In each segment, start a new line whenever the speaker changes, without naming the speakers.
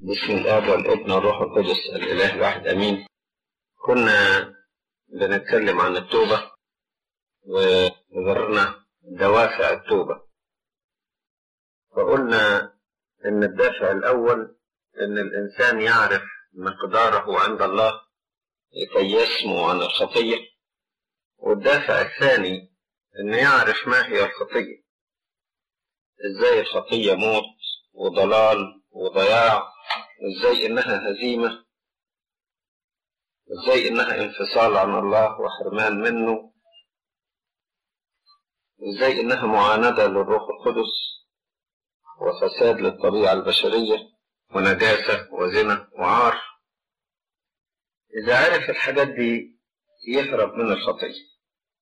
بسم الاب والابن والروح القدس الاله الواحد امين كنا بنتكلم عن التوبه وذكرنا دوافع التوبه فقلنا ان الدافع الاول ان الانسان يعرف مقداره عند الله لكي يسمو عن الخطيه والدافع الثاني ان يعرف ما هي الخطيه ازاي الخطيه موت وضلال وضياع ازاي انها هزيمه ازاي انها انفصال عن الله وحرمان منه ازاي انها معانده للروح القدس وفساد للطبيعه البشريه ونجاسه وزنا وعار اذا عرف الحاجات دي يهرب من الخطيه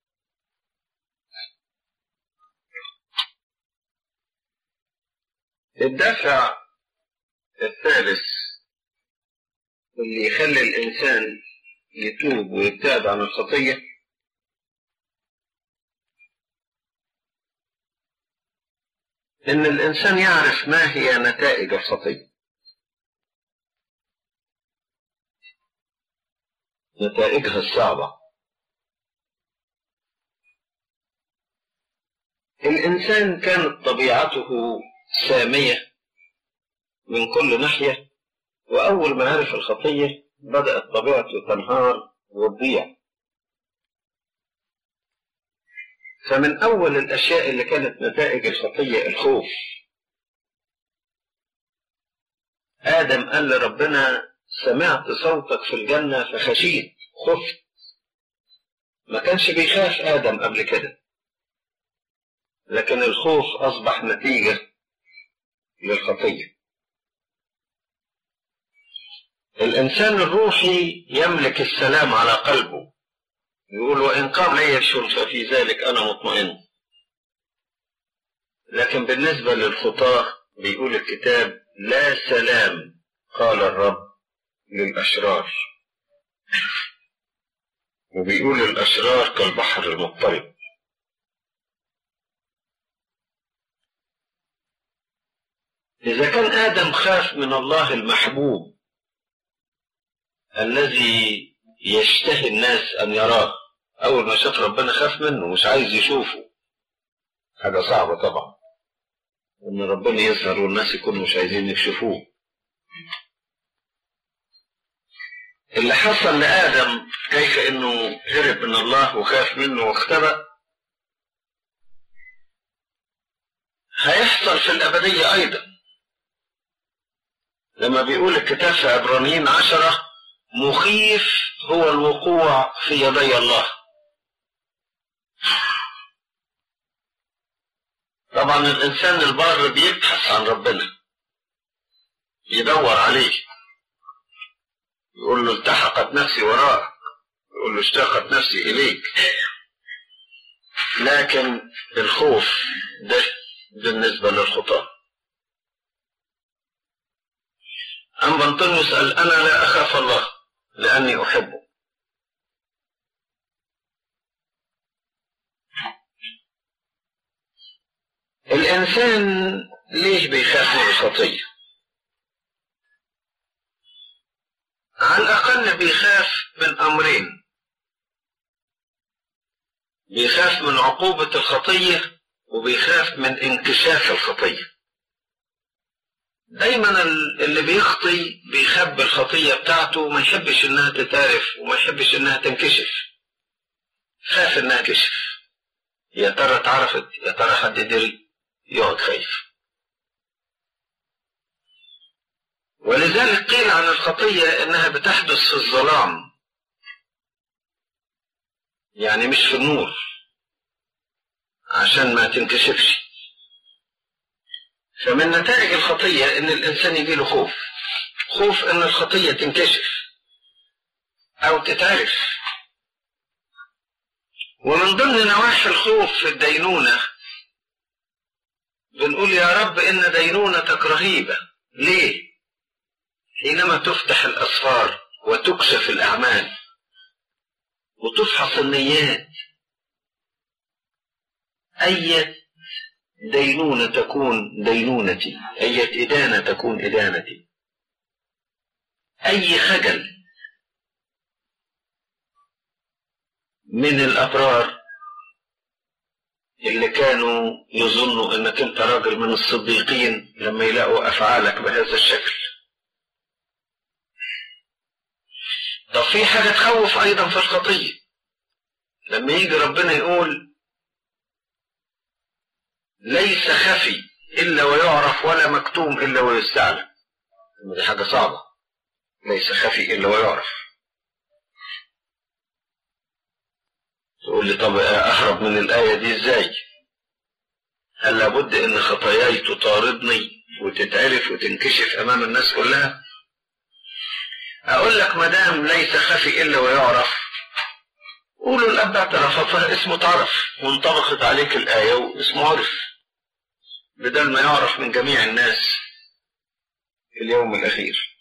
الدافع الثالث اللي يخلي الإنسان يتوب ويبتعد عن الخطية إن الإنسان يعرف ما هي نتائج الخطية نتائجها الصعبة الإنسان كانت طبيعته سامية من كل ناحية وأول ما عرف الخطية بدأت طبيعته تنهار وتضيع فمن أول الأشياء اللي كانت نتائج الخطية الخوف آدم قال لربنا سمعت صوتك في الجنة فخشيت خفت ما كانش بيخاف آدم قبل كده لكن الخوف أصبح نتيجة للخطية الإنسان الروحي يملك السلام على قلبه يقول وإن قام عيش ففي ذلك أنا مطمئن لكن بالنسبة للخطاة بيقول الكتاب لا سلام قال الرب للأشرار وبيقول الأشرار كالبحر المضطرب إذا كان آدم خاف من الله المحبوب الذي يشتهي الناس أن يراه أول ما شاف ربنا خاف منه مش عايز يشوفه حاجة صعبة طبعا إن ربنا يظهر والناس يكونوا مش عايزين يشوفوه اللي حصل لآدم كيف إنه هرب من الله وخاف منه واختبأ هيحصل في الأبدية أيضا لما بيقول الكتاب في عبرانيين عشرة مخيف هو الوقوع في يدي الله طبعا الإنسان البار بيبحث عن ربنا يدور عليه يقول له التحقت نفسي وراءك يقول له اشتاقت نفسي إليك لكن الخوف ده بالنسبة للخطاه أم بنطلس قال أنا لا أخاف الله لأني أحبه الإنسان ليش بيخاف من الخطية على الأقل بيخاف من أمرين بيخاف من عقوبة الخطية وبيخاف من انكشاف الخطيه دايما اللي بيخطي بيخبي الخطية بتاعته وما يحبش انها تتعرف وما يحبش انها تنكشف خاف انها كشف يا ترى اتعرفت يا ترى حد دري يقعد خايف ولذلك قيل عن الخطية انها بتحدث في الظلام يعني مش في النور عشان ما تنكشفش فمن نتائج الخطية إن الإنسان يجي له خوف خوف إن الخطية تنكشف أو تتعرف ومن ضمن نواحي الخوف في الدينونة بنقول يا رب إن دينونتك رهيبة ليه؟ حينما تفتح الأسفار وتكشف الأعمال وتفحص النيات أية دينونة تكون دينونتي أية إدانة تكون إدانتي أي خجل من الأبرار اللي كانوا يظنوا انك انت راجل من الصديقين لما يلاقوا افعالك بهذا الشكل طب في حاجة تخوف ايضا في الخطية لما يجي ربنا يقول ليس خفي الا ويعرف ولا مكتوم الا ويستعلم دي حاجة صعبة ليس خفي الا ويعرف تقول لي طب اهرب من الايه دي ازاي هل لابد ان خطاياي تطاردني وتتعرف وتنكشف امام الناس كلها اقول لك ما دام ليس خفي الا ويعرف قولوا الاب اعترف فاسمه تعرف وانطبقت عليك الايه واسمه عرف بدل ما يعرف من جميع الناس اليوم الاخير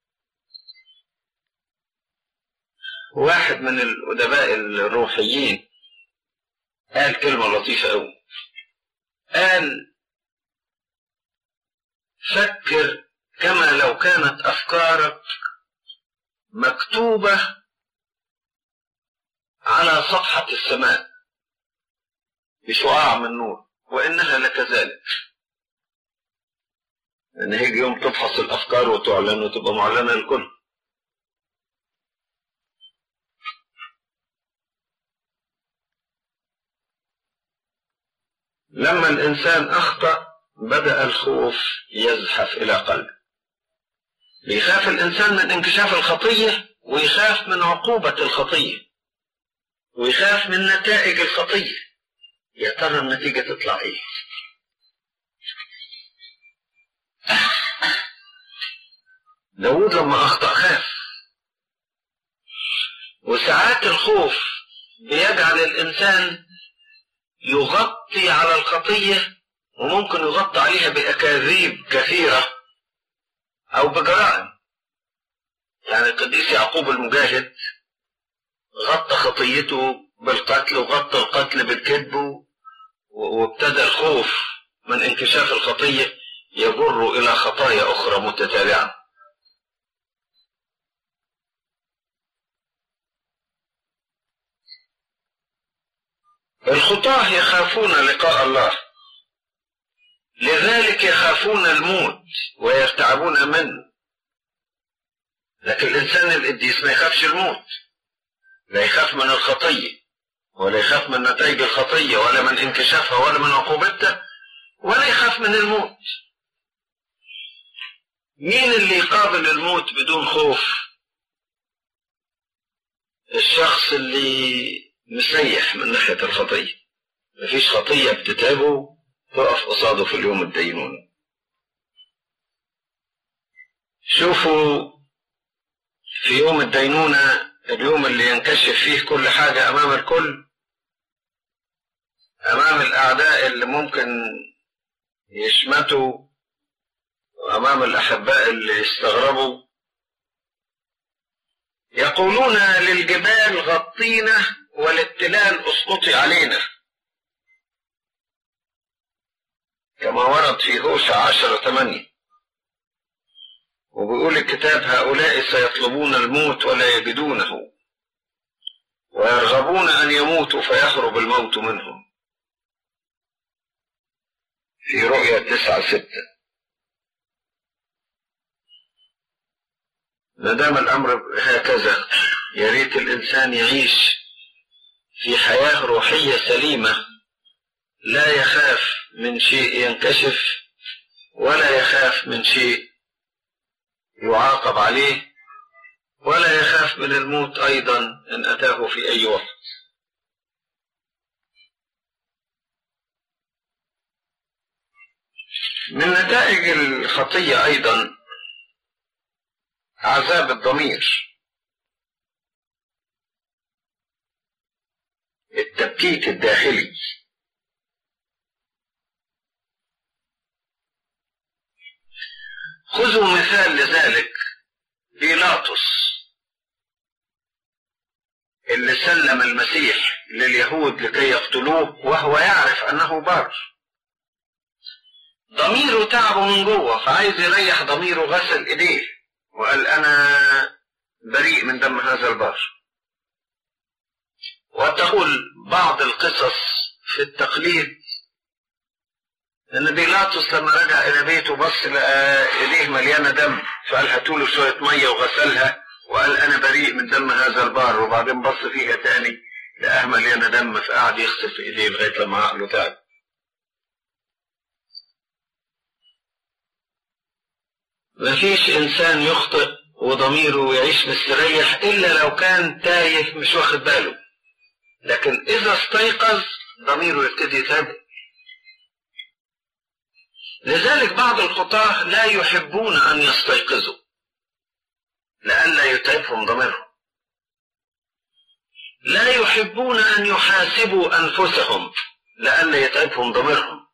واحد من الأدباء الروحيين قال كلمة لطيفة أوي قال فكر كما لو كانت أفكارك مكتوبة على صفحة السماء بشعاع من نور وإنها لكذلك لأن هيجي يوم تفحص الأفكار وتعلن وتبقى معلنة للكل لما الإنسان أخطأ بدأ الخوف يزحف إلى قلبه بيخاف الإنسان من انكشاف الخطية ويخاف من عقوبة الخطية ويخاف من نتائج الخطية يا ترى النتيجة تطلع إيه داود لما أخطأ خاف وساعات الخوف بيجعل الإنسان يغطي على الخطية وممكن يغطي عليها بأكاذيب كثيرة أو بجرائم يعني القديس يعقوب المجاهد غطى خطيته بالقتل وغطى القتل بالكذب وابتدى الخوف من انكشاف الخطية يجر إلى خطايا أخرى متتابعة الخطاة يخافون لقاء الله لذلك يخافون الموت ويرتعبون منه لكن الإنسان القديس ما يخافش الموت لا يخاف من الخطية ولا يخاف من نتائج الخطية ولا من انكشافها ولا من عقوبتها ولا يخاف من الموت مين اللي يقابل الموت بدون خوف الشخص اللي مسيح من ناحية الخطية مفيش خطية بتتعبه تقف قصاده في اليوم الدينون شوفوا في يوم الدينونة اليوم اللي ينكشف فيه كل حاجة أمام الكل أمام الأعداء اللي ممكن يشمتوا وأمام الأحباء اللي يستغربوا يقولون للجبال غطينا والابتلال اسقطي علينا كما ورد في هوشع عشرة ثمانية وبيقول الكتاب هؤلاء سيطلبون الموت ولا يجدونه ويرغبون أن يموتوا فيهرب الموت منهم في رؤيا تسعة ستة ما دام الأمر هكذا يا ريت الإنسان يعيش في حياة روحية سليمة لا يخاف من شيء ينكشف ولا يخاف من شيء يعاقب عليه ولا يخاف من الموت أيضا إن أتاه في أي وقت من نتائج الخطية أيضا عذاب الضمير التبكيت الداخلي خذوا مثال لذلك بيلاطس اللي سلم المسيح لليهود لكي يقتلوه وهو يعرف انه بار ضميره تعبه من جوه فعايز يريح ضميره غسل ايديه وقال أنا بريء من دم هذا البار وتقول بعض القصص في التقليد ان بيلاطس لما رجع الى بيته بص لقى ايديه مليانه دم فقال هاتوا له شويه ميه وغسلها وقال انا بريء من دم هذا البار وبعدين بص فيها تاني لقاها مليانه دم فقعد يغسل في ايديه لغايه لما عقله تعب مفيش انسان يخطئ وضميره يعيش مستريح الا لو كان تايه مش واخد باله لكن اذا استيقظ ضميره يبتدي يتابع لذلك بعض الخطاة لا يحبون أن يستيقظوا لئلا يتعبهم ضميرهم لا يحبون أن يحاسبوا أنفسهم لئلا يتعبهم ضميرهم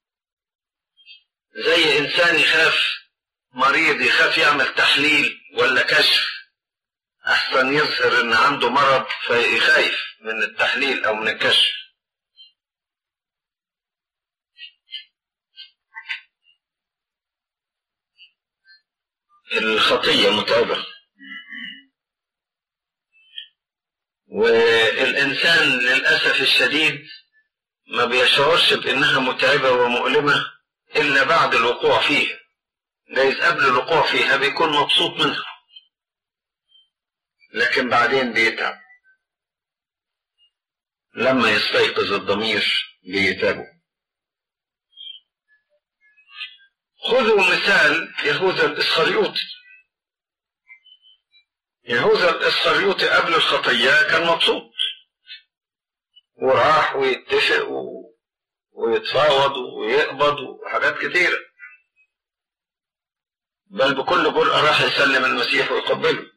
زي إنسان يخاف مريض يخاف يعمل تحليل ولا كشف أحسن يظهر إن عنده مرض فيخايف من التحليل أو من الكشف الخطية متعبة والإنسان للأسف الشديد ما بيشعرش بأنها متعبة ومؤلمة إلا بعد الوقوع فيها جايز قبل الوقوع فيها بيكون مبسوط منها لكن بعدين بيتعب لما يستيقظ الضمير بيتعبه خذوا مثال يهوذا الإسخريوطي يهوذا الإسخريوطي قبل الخطية كان مبسوط وراح ويتفق و... ويتفاوض ويقبض وحاجات كتيرة بل بكل جرأة راح يسلم المسيح ويقبله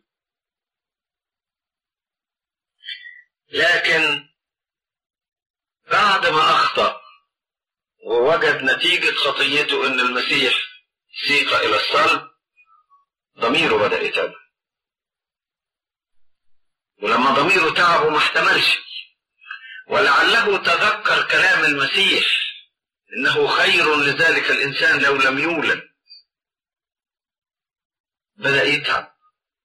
لكن بعد ما أخطأ ووجد نتيجة خطيته إن المسيح سيق إلى الصلب ضميره بدأ يتعب ولما ضميره تعب وما احتملش ولعله تذكر كلام المسيح إنه خير لذلك الإنسان لو لم يولد بدأ يتعب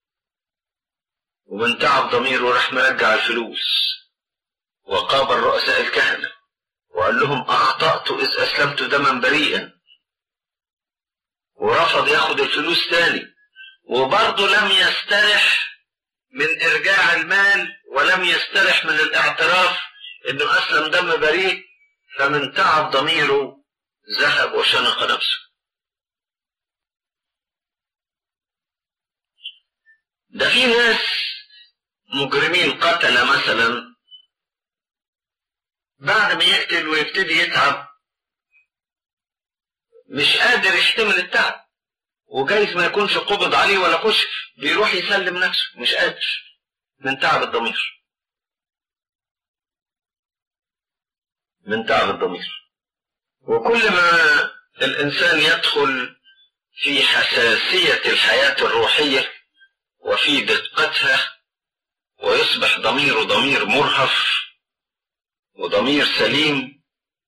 ومن تعب ضميره راح مرجع الفلوس وقابل رؤساء الكهنه وقال لهم أخطأت إذ أسلمت دما بريئا ورفض ياخد الفلوس تاني وبرضه لم يسترح من إرجاع المال ولم يسترح من الاعتراف إنه أسلم دم بريء فمن تعب ضميره ذهب وشنق نفسه ده في ناس مجرمين قتل مثلا بعد ما يقتل ويبتدي يتعب مش قادر يحتمل التعب وجايز ما يكونش قبض عليه ولا كشف بيروح يسلم نفسه مش قادر من تعب الضمير من تعب الضمير وكل ما الإنسان يدخل في حساسية الحياة الروحية وفي دقتها ويصبح ضميره ضمير مرهف وضمير سليم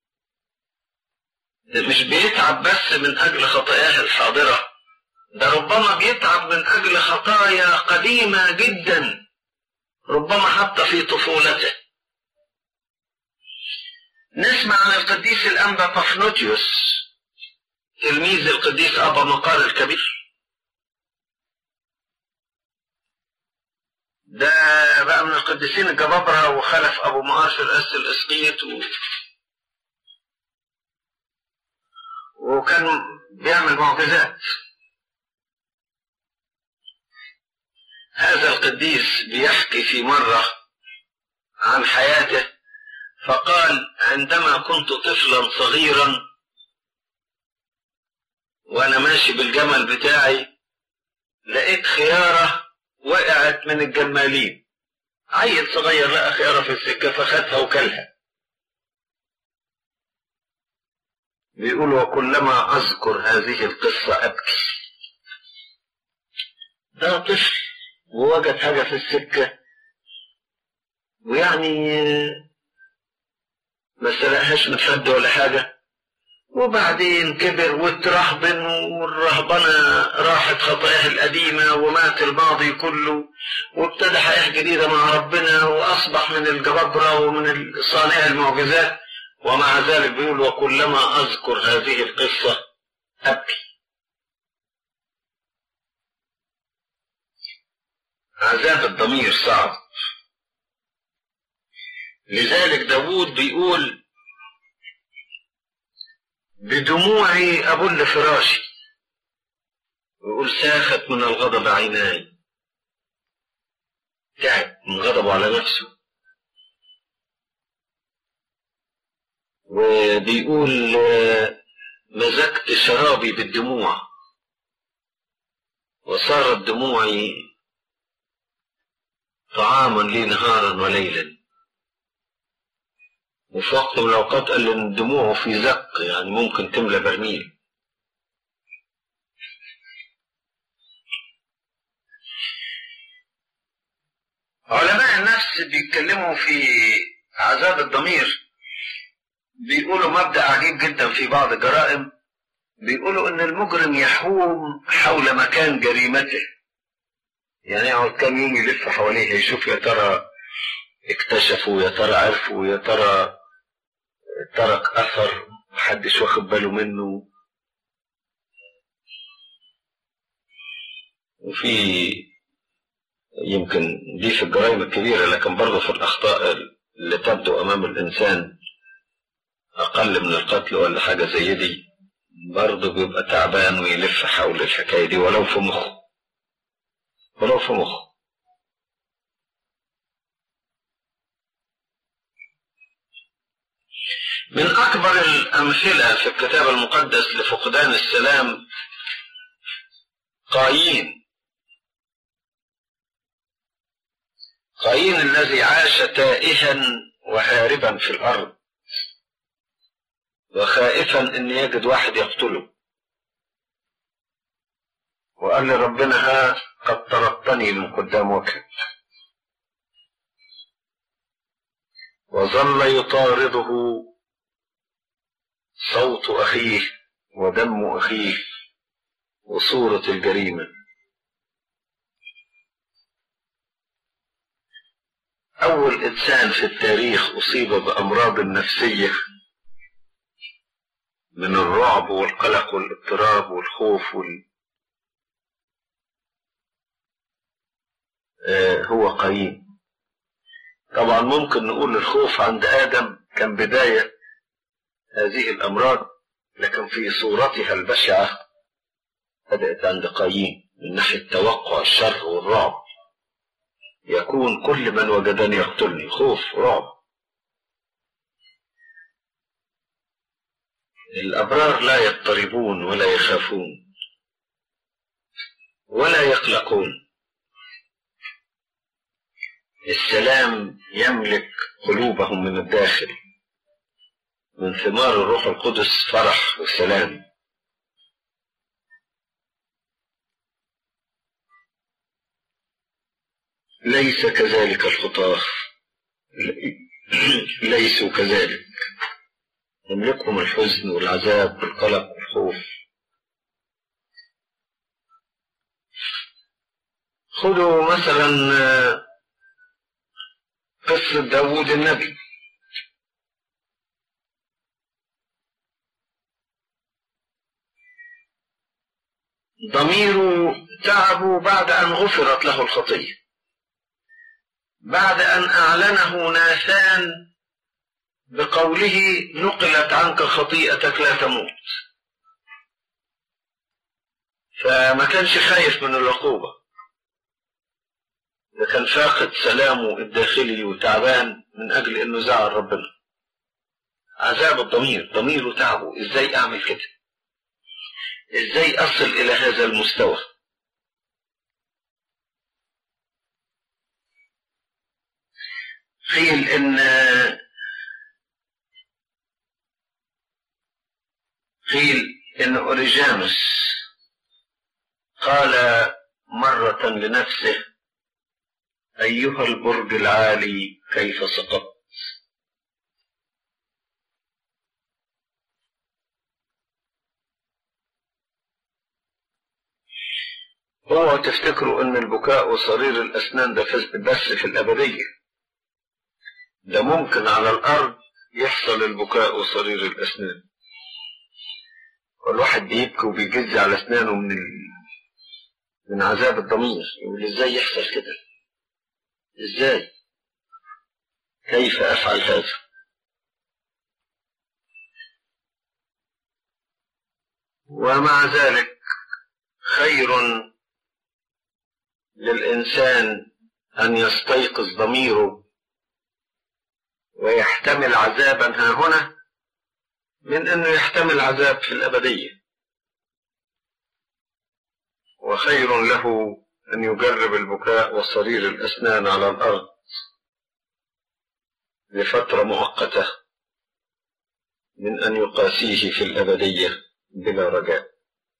مش بيتعب بس من أجل خطاياه الحاضرة ده ربما بيتعب من أجل خطايا قديمة جدا ربما حتى في طفولته نسمع عن القديس الأنبا بافنوتيوس تلميذ القديس أبا مقار الكبير ده بقى من القديسين الجبابرة وخلف أبو مقار في الأس الإسقيط و... وكان بيعمل معجزات هذا القديس بيحكي في مرة عن حياته فقال عندما كنت طفلا صغيرا وانا ماشي بالجمل بتاعي لقيت خيارة وقعت من الجمالين عيل صغير لقى خيارة في السكة فخدها وكلها بيقول وكلما أذكر هذه القصة أبكي ده طفل ووجد حاجة في السكة ويعني ما سرقهاش من حد ولا حاجة وبعدين كبر واترهبن والرهبنة راحت خطاياه القديمة ومات الماضي كله وابتدى حياة جديدة مع ربنا وأصبح من الجبابرة ومن صانع المعجزات ومع ذلك بيقول وكلما أذكر هذه القصة أبكي عذاب الضمير صعب لذلك داود بيقول بدموعي أبل فراشي ويقول ساخت من الغضب عيناي تعب من غضبه على نفسه وبيقول مزجت شرابي بالدموع وصارت دموعي طعاما لي نهارا وليلا وفي وقت من الأوقات قال إن دموعه في زق يعني ممكن تملى برميل علماء النفس بيتكلموا في عذاب الضمير بيقولوا مبدأ عجيب جدا في بعض الجرائم بيقولوا ان المجرم يحوم حول مكان جريمته يعني يقعد كام يوم يلف حواليه يشوف يا ترى اكتشفوا يا ترى عرفوا يا ترى ترك اثر محدش واخد باله منه وفي يمكن دي في الجرائم الكبيرة لكن برضه في الأخطاء اللي تبدو أمام الإنسان أقل من القتل ولا حاجة زي دي برضه بيبقى تعبان ويلف حول الحكاية دي ولو في مخه ولو في مخه من أكبر الأمثلة في الكتاب المقدس لفقدان السلام قايين قايين الذي عاش تائها وهاربا في الأرض وخائفا ان يجد واحد يقتله وقال لربنا ها قد طردتني من قدام وجهك وظل يطارده صوت اخيه ودم اخيه وصورة الجريمة أول إنسان في التاريخ أصيب بأمراض نفسية من الرعب والقلق والاضطراب والخوف وال... آه هو قايين طبعا ممكن نقول الخوف عند آدم كان بداية هذه الأمراض لكن في صورتها البشعة بدأت عند قايين من ناحية توقع الشر والرعب يكون كل من وجدني يقتلني خوف رعب الأبرار لا يضطربون ولا يخافون ولا يقلقون السلام يملك قلوبهم من الداخل من ثمار الروح القدس فرح وسلام ليس كذلك الخطاة ليسوا كذلك يملكهم الحزن والعذاب والقلق والخوف خذوا مثلا قصة داوود النبي ضميره تعبوا بعد أن غفرت له الخطية بعد أن أعلنه ناثان بقوله نقلت عنك خطيئتك لا تموت فما كانش خايف من العقوبة ده كان فاقد سلامه الداخلي وتعبان من أجل إنه زعل ربنا عذاب الضمير ضميره تعبه إزاي أعمل كده إزاي أصل إلى هذا المستوى قيل إن قيل إن أوريجانوس قال مرة لنفسه أيها البرج العالي كيف سقطت اوعوا تفتكروا ان البكاء وصرير الاسنان ده بس في الابديه ده ممكن على الارض يحصل البكاء وصرير الاسنان والواحد بيبكي وبيجز على اسنانه من ال... من عذاب الضمير يقول ازاي يحصل كده ازاي كيف افعل هذا ومع ذلك خير للإنسان أن يستيقظ ضميره ويحتمل عذابا ها هنا من أنه يحتمل عذاب في الأبدية وخير له أن يجرب البكاء وصرير الأسنان على الأرض لفترة مؤقتة من أن يقاسيه في الأبدية بلا رجاء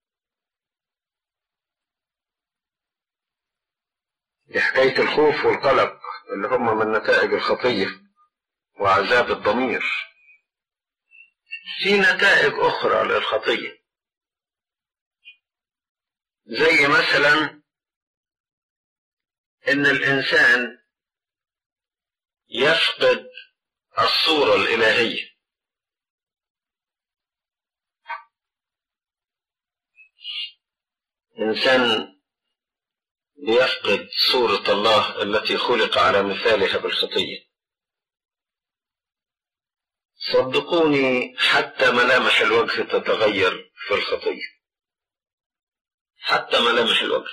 دي حكاية الخوف والقلق اللي هم من نتائج الخطية وعذاب الضمير في نتائج أخرى للخطية زي مثلا إن الإنسان يفقد الصورة الإلهية إنسان بيفقد صورة الله التي خلق على مثالها بالخطية صدقوني حتى ملامح الوجه تتغير في الخطية حتى ملامح الوجه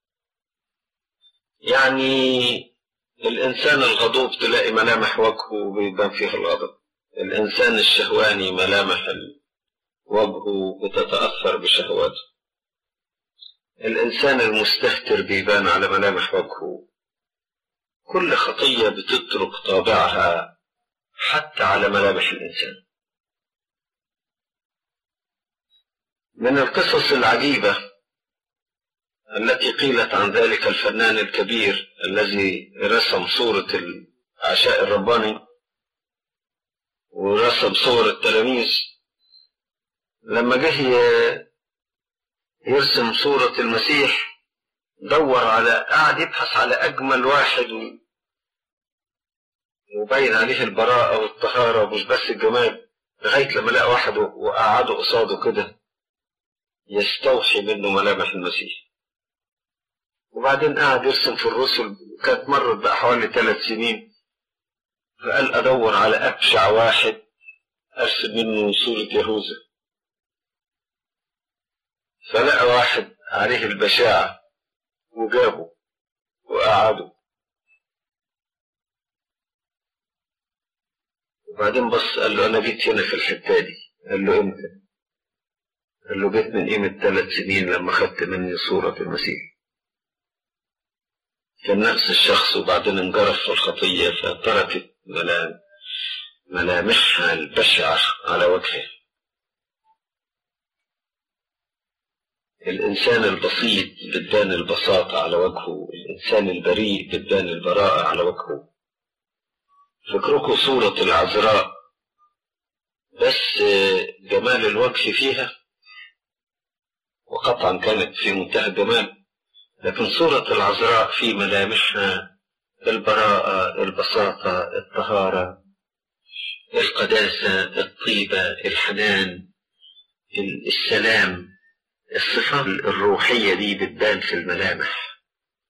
يعني الإنسان الغضوب تلاقي ملامح وجهه بيبان فيها الغضب الإنسان الشهواني ملامح وجهه بتتأثر بشهواته الإنسان المستهتر بيبان على ملامح وجهه كل خطية بتترك طابعها حتى على ملامح الإنسان من القصص العجيبة التي قيلت عن ذلك الفنان الكبير الذي رسم صورة العشاء الرباني ورسم صور التلاميذ لما جه يرسم صورة المسيح دور على قاعد يبحث على أجمل واحد وبين عليه البراءة والطهارة ومش بس الجمال لغاية لما لقى واحد وقعده قصاده كده يستوحي منه ملامح المسيح وبعدين قعد يرسم في الرسل كانت مرت بقى حوالي ثلاث سنين فقال أدور على أبشع واحد أرسم منه صورة يهوذا فلقى واحد عليه البشاعة وجابه وقعده وبعدين بص قال له أنا جيت هنا في الحتة دي قال له إمتى؟ قال له جيت من قيمة ثلاث سنين لما خدت مني صورة المسيح كان نفس الشخص وبعدين انجرف في الخطية فتركت ملامحها البشعة على وجهه الإنسان البسيط بتبان البساطة على وجهه الإنسان البريء بتبان البراءة على وجهه فكركم صورة العذراء بس جمال الوجه فيها وقطعا كانت في منتهى الجمال لكن صورة العذراء في ملامحها البراءة البساطة الطهارة القداسة الطيبة الحنان السلام الصفات الروحية دي بتبان في الملامح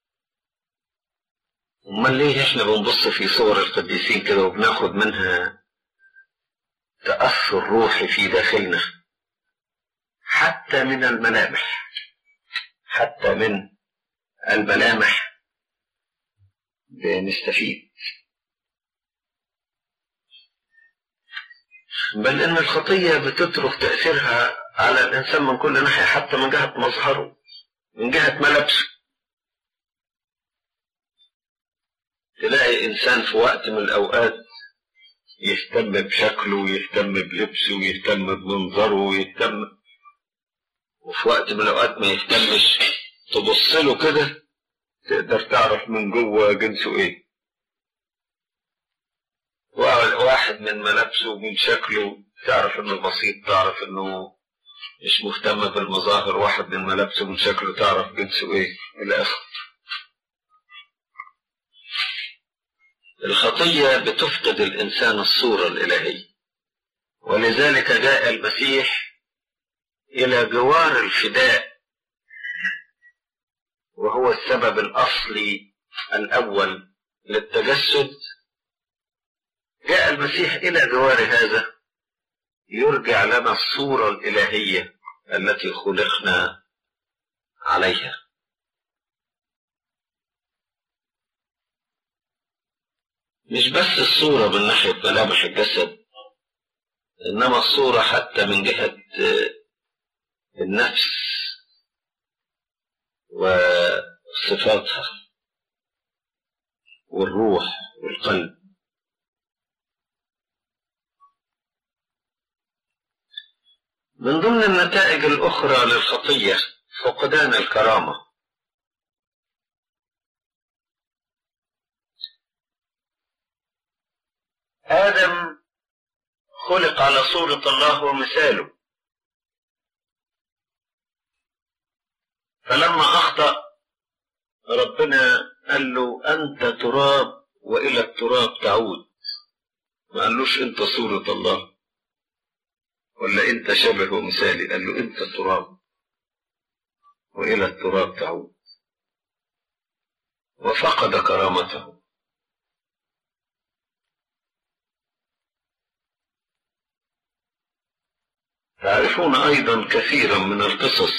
امال ليه احنا بنبص في صور القديسين كده وبناخد منها تأثر روحي في داخلنا حتى من الملامح حتى من الملامح بنستفيد بل ان الخطية بتترك تأثيرها على الإنسان من كل ناحية حتى من جهة مظهره من جهة ملابسه تلاقي إنسان في وقت من الأوقات يهتم بشكله ويهتم بلبسه ويهتم بمنظره ويهتم وفي وقت من الأوقات ما يهتمش تبص له كده تقدر تعرف من جوه جنسه ايه واحد من ملابسه ومن شكله تعرف انه بسيط تعرف انه مش مهتمة بالمظاهر واحد من ملابسه من شكله تعرف جنسه ايه الى اخره الخطية بتفقد الإنسان الصورة الإلهية ولذلك جاء المسيح إلى جوار الفداء وهو السبب الأصلي الأول للتجسد جاء المسيح إلى جوار هذا يرجع لنا الصورة الإلهية التي خلقنا عليها مش بس الصورة من ناحية ملامح الجسد إنما الصورة حتى من جهة النفس وصفاتها والروح والقلب من ضمن النتائج الأخرى للخطية فقدان الكرامة آدم خلق على صورة الله ومثاله فلما أخطأ ربنا قال له أنت تراب وإلى التراب تعود ما قالوش أنت صورة الله ولا أنت شبه ومثالي قال له أنت تراب وإلى التراب تعود وفقد كرامته تعرفون أيضا كثيرا من القصص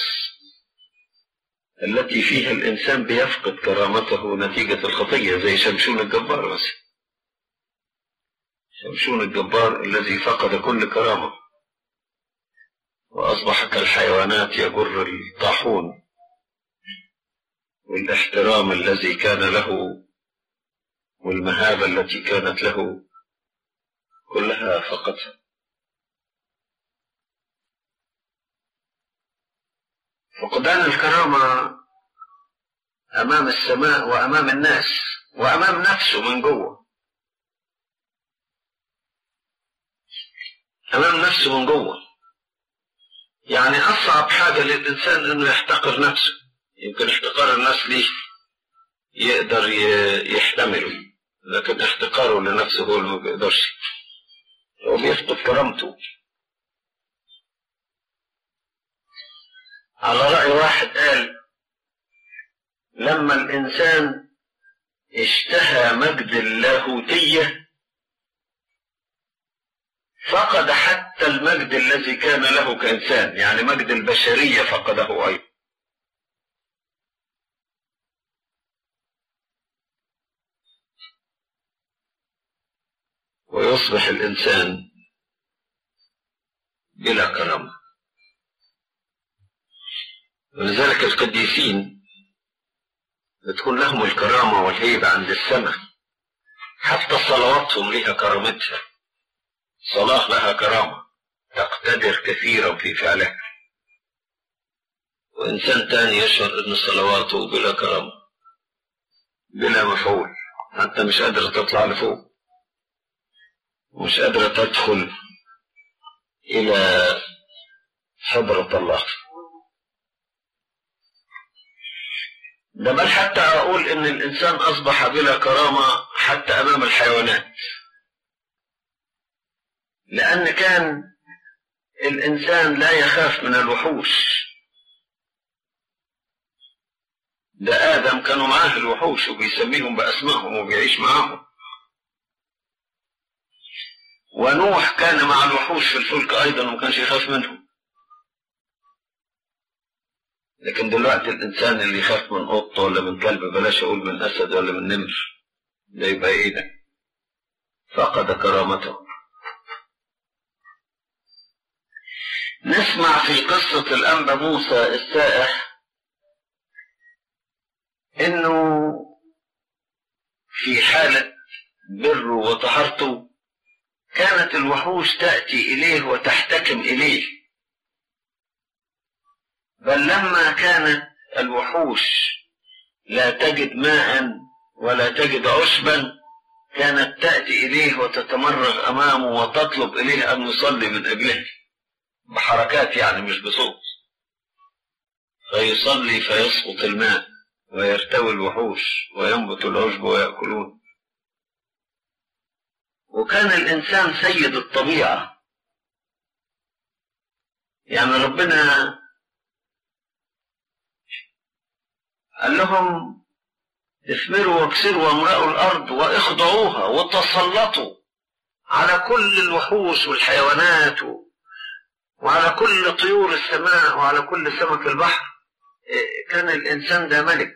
التي فيها الإنسان بيفقد كرامته نتيجة الخطية زي شمشون الجبار مثلا شمشون الجبار الذي فقد كل كرامة وأصبح كالحيوانات يجر الطاحون والاحترام الذي كان له والمهابة التي كانت له كلها فقدها فقدان الكرامة أمام السماء وأمام الناس وأمام نفسه من جوه أمام نفسه من جوه يعني أصعب حاجة للإنسان إنه يحتقر نفسه يمكن احتقار الناس ليه يقدر يحتمله لكن احتقاره لنفسه هو اللي ما بيقدرش هو بيفقد كرامته على رأي واحد قال لما الإنسان اشتهى مجد اللاهوتية فقد حتى المجد الذي كان له كإنسان يعني مجد البشرية فقده أيضا ويصبح الإنسان بلا كرامة ولذلك القديسين بتكون لهم الكرامة والهيبة عند السماء حتى صلواتهم لها كرامتها صلاة لها كرامة تقتدر كثيرا في فعلها وإنسان تاني يشعر أن صلواته بلا كرامة بلا مفعول حتى مش قادرة تطلع لفوق ومش قادرة تدخل إلى حضرة الله ده بل حتى أقول إن الإنسان أصبح بلا كرامة حتى أمام الحيوانات لأن كان الإنسان لا يخاف من الوحوش ده آدم كانوا معاه الوحوش وبيسميهم بأسمائهم وبيعيش معاهم ونوح كان مع الوحوش في الفلك أيضا وما كانش يخاف منهم لكن دلوقتي الإنسان اللي يخاف من قطة ولا من كلب بلاش أقول من أسد ولا من نمر ده يبقى إيه ده؟ فقد كرامته نسمع في قصة الأنبا موسى السائح إنه في حالة بره وطهارته كانت الوحوش تأتي إليه وتحتكم إليه بل لما كانت الوحوش لا تجد ماء ولا تجد عشبا كانت تأتي إليه وتتمرغ أمامه وتطلب إليه أن يصلي من أجله بحركات يعني مش بصوت فيصلي فيسقط الماء ويرتوي الوحوش وينبت العشب ويأكلون وكان الإنسان سيد الطبيعة يعني ربنا قال لهم اثمروا واكسروا وامرأوا الأرض واخضعوها وتسلطوا على كل الوحوش والحيوانات وعلى كل طيور السماء وعلى كل سمك البحر كان الإنسان ده ملك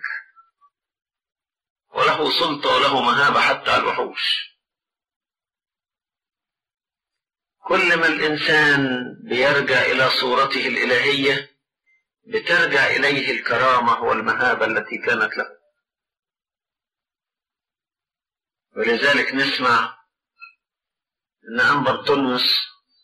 وله سلطة وله مهابة حتى على الوحوش كل ما الإنسان بيرجع إلى صورته الإلهية بترجع إليه الكرامة والمهابة التي كانت له ولذلك نسمع أن أنبر تونس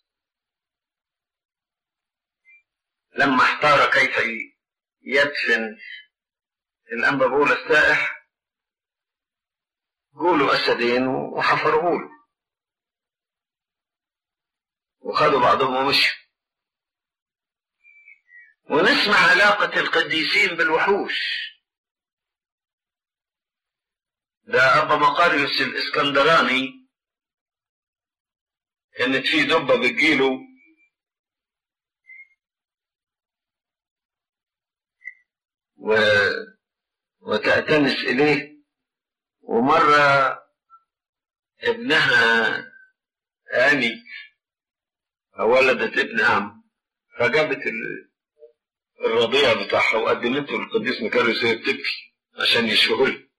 لما احتار كيف يدفن الأنبا بول السائح قولوا أسدين وحفروه له وخدوا بعضهم ومشوا ونسمع علاقة القديسين بالوحوش ده أبا مقاريوس الإسكندراني كانت في دبة بتجيله و... وتأتنس إليه ومرة ابنها آني ولدت ابن عم فجابت الرضيع بتاعها وقدمته للقديس مكاريوس وهي بتبكي عشان يشفهولها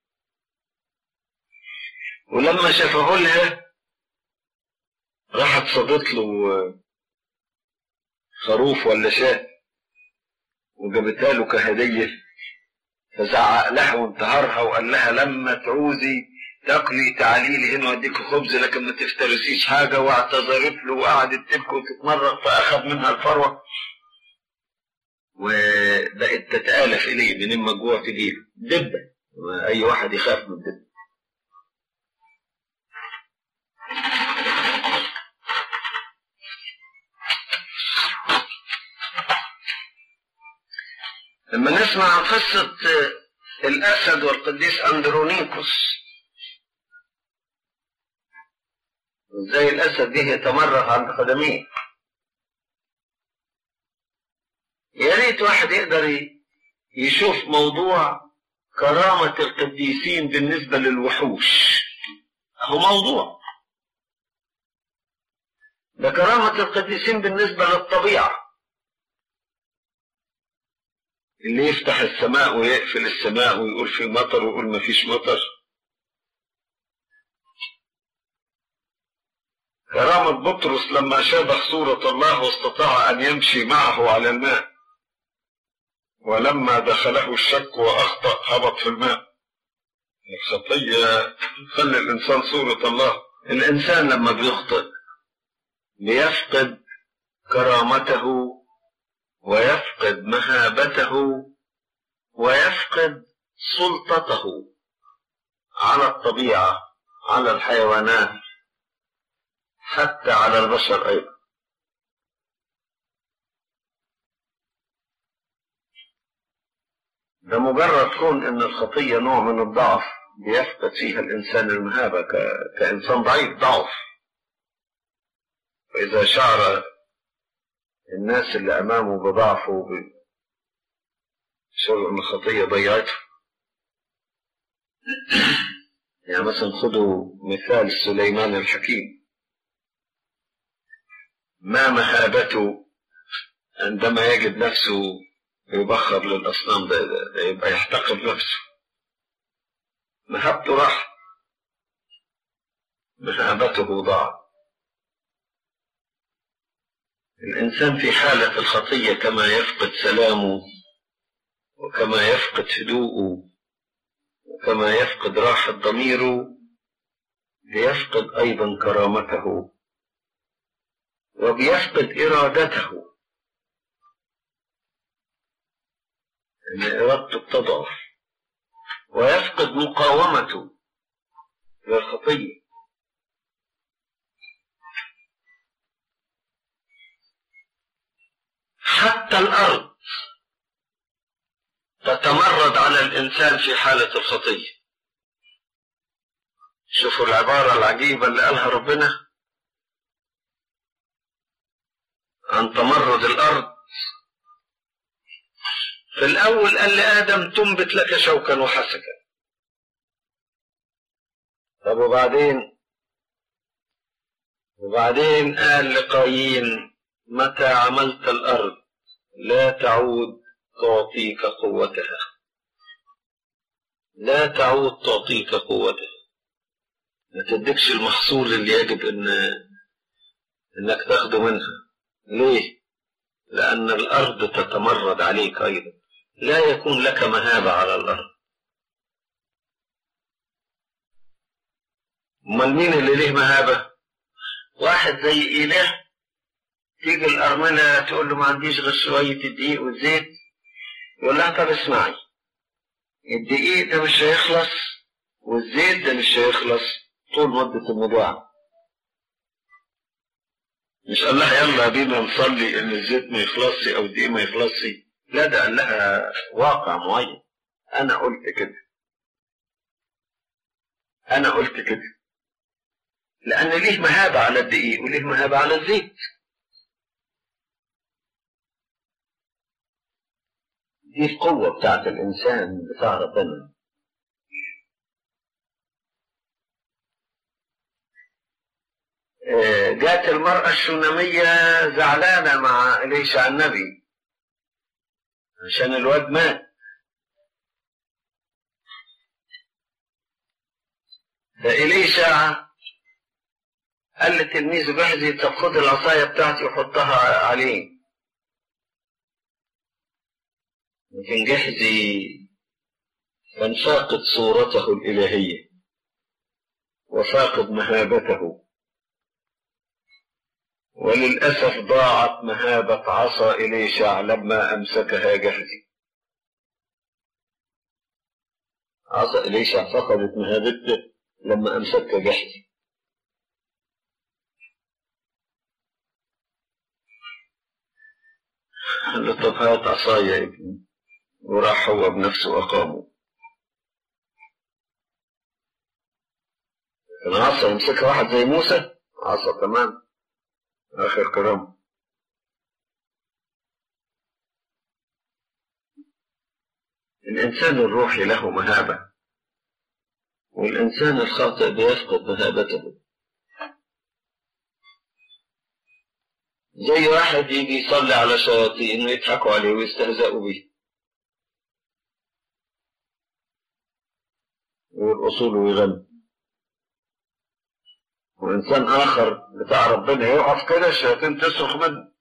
ولما شافه لها راحت صدت له خروف ولا شاة وجابتها له كهدية فزعق لها وانتهرها وقال لها لما تعوزي تاكلي تعالي لي هنا واديك خبز لكن ما تفترسيش حاجة واعتذرت له وقعدت تبكي وتتمرغ فأخذ منها الفروة وبقت تتآلف إليه من المجوع تجيله دبة أي واحد يخاف من الدبة لما نسمع عن قصة الأسد والقديس أندرونيكوس ازاي الأسد جه يتمرغ عند قدميه يا ريت واحد يقدر يشوف موضوع كرامة القديسين بالنسبة للوحوش هو موضوع ده كرامة القديسين بالنسبة للطبيعة اللي يفتح السماء ويقفل السماء ويقول في مطر ويقول ما فيش مطر كرامة بطرس لما شابه صورة الله واستطاع أن يمشي معه على الماء ولما دخله الشك وأخطأ هبط في الماء الخطية تخلي الإنسان صورة الله الإنسان لما بيخطئ بيفقد كرامته ويفقد مهابته ويفقد سلطته على الطبيعة على الحيوانات حتى على البشر أيضا ده مجرد كون ان الخطية نوع من الضعف بيفقد فيها الانسان المهابة ك... كانسان ضعيف ضعف فاذا شعر الناس اللي امامه بضعفه ب... شعر ان الخطية ضيعته يعني مثلا خذوا مثال سليمان الحكيم ما مهابته عندما يجد نفسه يبخر للأصنام ده, ده, ده يبقى يحتقر نفسه مهابته راح مهابته ضاع الإنسان في حالة الخطية كما يفقد سلامه وكما يفقد هدوءه وكما يفقد راحة ضميره بيفقد أيضا كرامته وبيفقد إرادته ان ارادته بتضعف ويفقد مقاومته للخطيه حتى الأرض تتمرد على الإنسان في حالة الخطية شوفوا العبارة العجيبة اللي قالها ربنا عن تمرد الأرض في الأول قال لآدم تنبت لك شوكا وحسكا طب وبعدين وبعدين قال لقايين متى عملت الأرض لا تعود تعطيك قوتها لا تعود تعطيك قوتها ما تديكش المحصول اللي يجب ان انك تاخده منها ليه لان الارض تتمرد عليك ايضا لا يكون لك مهابة على الارض امال مين اللي ليه مهابة واحد زي اله تيجي الارملة تقول له ما عنديش غير شوية الدقيق والزيت يقول لها طب اسمعي الدقيق ده مش هيخلص والزيت ده مش هيخلص طول مدة المجاعة مش قال لها يلا بينا نصلي ان الزيت ما يخلصش او الدقيق ما يخلصش لا ده قال لها واقع معين انا قلت كده انا قلت كده لان ليه مهابة على الدقيق وليه مهابة على الزيت دي القوة بتاعت الإنسان بتاع ربنا جات المرأة الشونامية زعلانة مع إليشع النبي عشان الواد مات فإليشع قال لتلميذه جهزي طب خد العصاية بتاعتي وحطها عليه لكن جهزي كان فاقد صورته الإلهية وفاقد مهابته وللأسف ضاعت مهابة عصا إليشع لما أمسكها جهزي عصا إليشع فقدت مهابته لما أمسكها جهزي قال له طب هات عصايا يا ابني وراح هو بنفسه أقامه كان عصا يمسكها واحد زي موسى عصا تمام آخر كلام الإنسان الروحي له مهابة والإنسان الخاطئ بيفقد مهابته زي واحد يجي يصلي على شياطين ويضحكوا عليه ويستهزئوا بيه ويرقصوا له ويغنوا وإنسان آخر بتاع ربنا يقف كده الشياطين تصرخ منه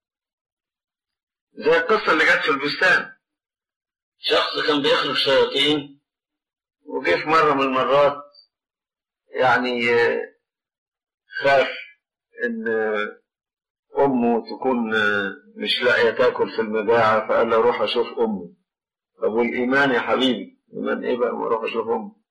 زي القصة اللي جت في البستان شخص كان بيخرج شياطين وجه في مرة من المرات يعني خاف إن أمه تكون مش لاقية تاكل في المجاعة فقال له روح أشوف أمي طب والإيمان يا حبيبي إيمان إيه بقى ما أروح أشوف أمي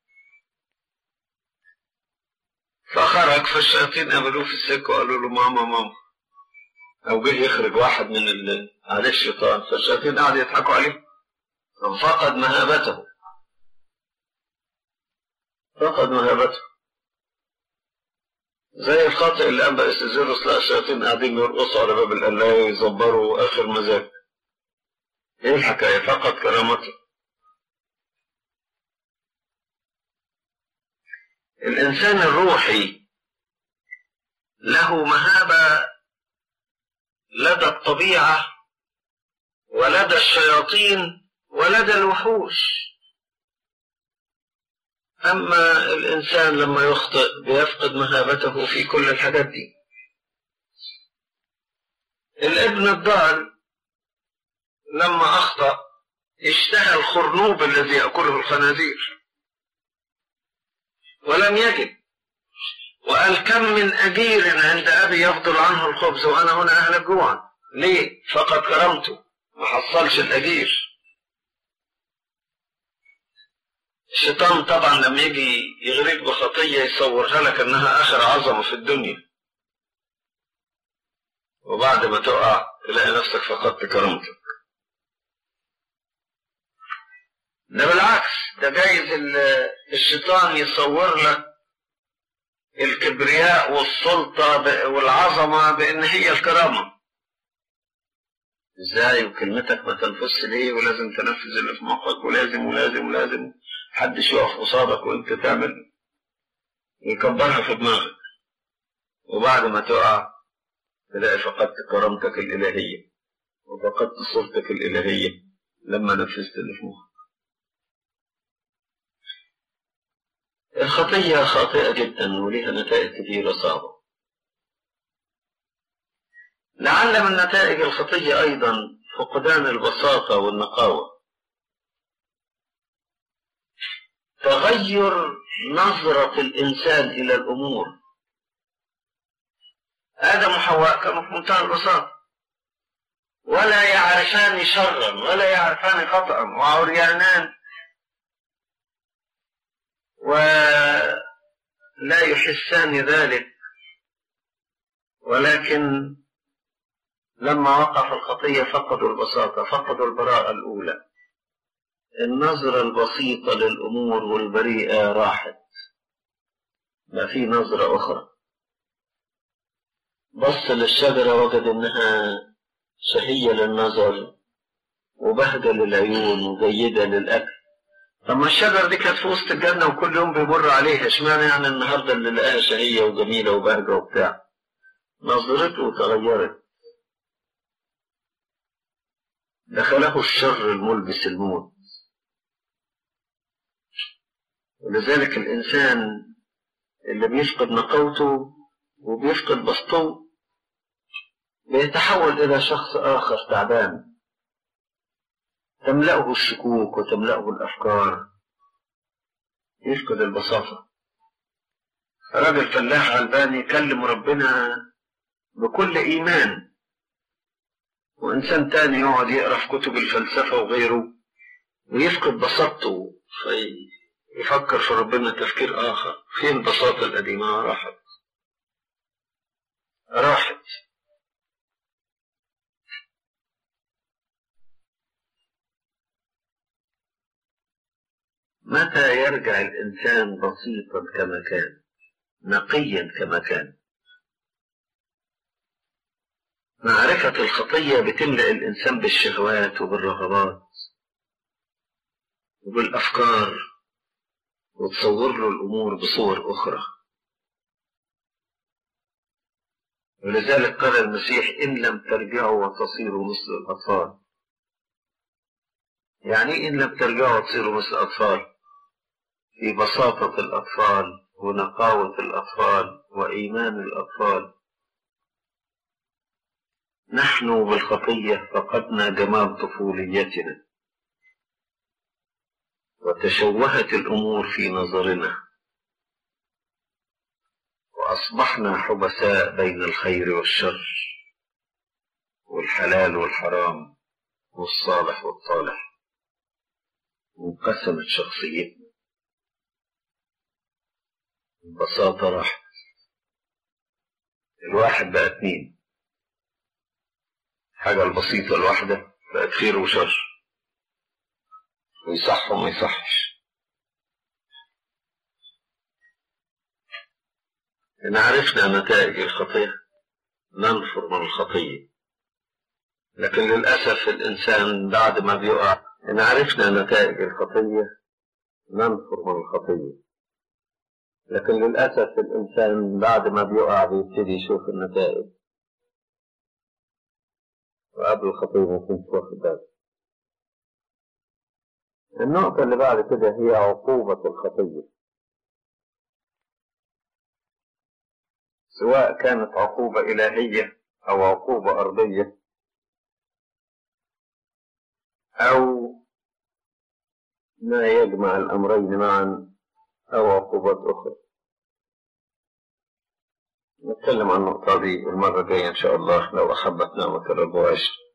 فخرج فالشياطين قابلوه في السكة وقالوا له ماما ماما أو جه يخرج واحد من اللي عليه الشيطان فالشياطين قعدوا يضحكوا عليه فقد مهابته فقد مهابته زي الخاطئ اللي أنبأ استزيروس لقى الشياطين قاعدين يرقصوا على باب القلاية ويزبروا آخر مزاج إيه الحكاية فقد كرامته الإنسان الروحي له مهابة لدى الطبيعة ولدى الشياطين ولدى الوحوش أما الإنسان لما يخطئ بيفقد مهابته في كل الحاجات دي الابن الضال لما أخطأ اشتهى الخرنوب الذي يأكله الخنازير ولم يجد وقال كم من أجير عند أبي يفضل عنه الخبز وأنا هنا أهلك جوعا ليه؟ فقد كرمته ما حصلش الأجير الشيطان طبعا لما يجي يغريك بخطية يصورها لك انها اخر عظمة في الدنيا وبعد ما تقع تلاقي نفسك فقدت كرامتك ده بالعكس ده جايز ال- الشيطان يصور لك الكبرياء والسلطة ب- والعظمة بأن هي الكرامة ازاي وكلمتك ما تنفذش ليه ولازم تنفذ اللي في مخك ولازم ولازم ولازم محدش يقف قصادك وانت تعمل يكبرها في دماغك وبعد ما تقع تلاقي فقدت كرامتك الإلهية وفقدت سلطتك الإلهية لما نفذت اللي في مخك الخطية خاطئة جدا ولها نتائج كثيرة صعبة لعل من نتائج الخطية أيضا فقدان البساطة والنقاوة تغير نظرة الإنسان إلى الأمور آدم وحواء كانوا في منتهى البساطة ولا يعرفان شرا ولا يعرفان خطأ وعريانان ولا يحسان ذلك ولكن لما وقع في الخطية فقدوا البساطة فقدوا البراءة الأولى النظرة البسيطة للأمور والبريئة راحت ما في نظرة أخرى بص للشجرة وجد إنها شهية للنظر وبهجة للعيون وجيدة للأكل طب ما الشجرة دي كانت في وسط الجنة وكل يوم بيمر عليها اشمعنى يعني النهاردة اللي لقاها شهية وجميلة وبهجة وبتاع نظرته تغيرت دخله الشر الملبس الموت ولذلك الإنسان اللي بيفقد نقاوته وبيفقد بسطه بيتحول إلى شخص آخر تعبان تملأه الشكوك وتملأه الأفكار يفقد البساطة راجل فلاح غلبان يكلم ربنا بكل إيمان وإنسان تاني يقعد يقرأ في كتب الفلسفة وغيره ويفقد بساطته فيفكر في ربنا تفكير آخر فين البساطة القديمة راحت راحت متى يرجع الإنسان بسيطا كما كان نقيا كما كان معرفة الخطية بتملأ الإنسان بالشهوات وبالرغبات وبالأفكار وتصور له الأمور بصور أخرى ولذلك قال المسيح إن لم ترجعوا وتصيروا مثل الأطفال يعني إيه إن لم ترجعوا وتصيروا مثل الأطفال في بساطة الأطفال ونقاوة الأطفال وإيمان الأطفال نحن بالخطية فقدنا جمال طفوليتنا وتشوهت الأمور في نظرنا وأصبحنا حبساء بين الخير والشر والحلال والحرام والصالح والطالح وانقسمت شخصيتنا البساطة راحت الواحد بقى اتنين حاجة البسيطة الواحدة بقت خير وشر ويصح وما يصحش إن عرفنا نتائج الخطية ننفر من الخطية لكن للأسف الإنسان بعد ما بيقع إن عرفنا نتائج الخطية ننفر من الخطية لكن للأسف الإنسان بعد ما بيقع بيبتدي يشوف النتائج وقبل الخطية ما يكونش واخد باله النقطة اللي بعد كده هي عقوبة الخطية سواء كانت عقوبة إلهية أو عقوبة أرضية أو ما يجمع الأمرين معا أو عقوبات أخرى نتكلم عن النقطة دي المرة الجاية إن شاء الله لو أحبت نعمة الرب وعشت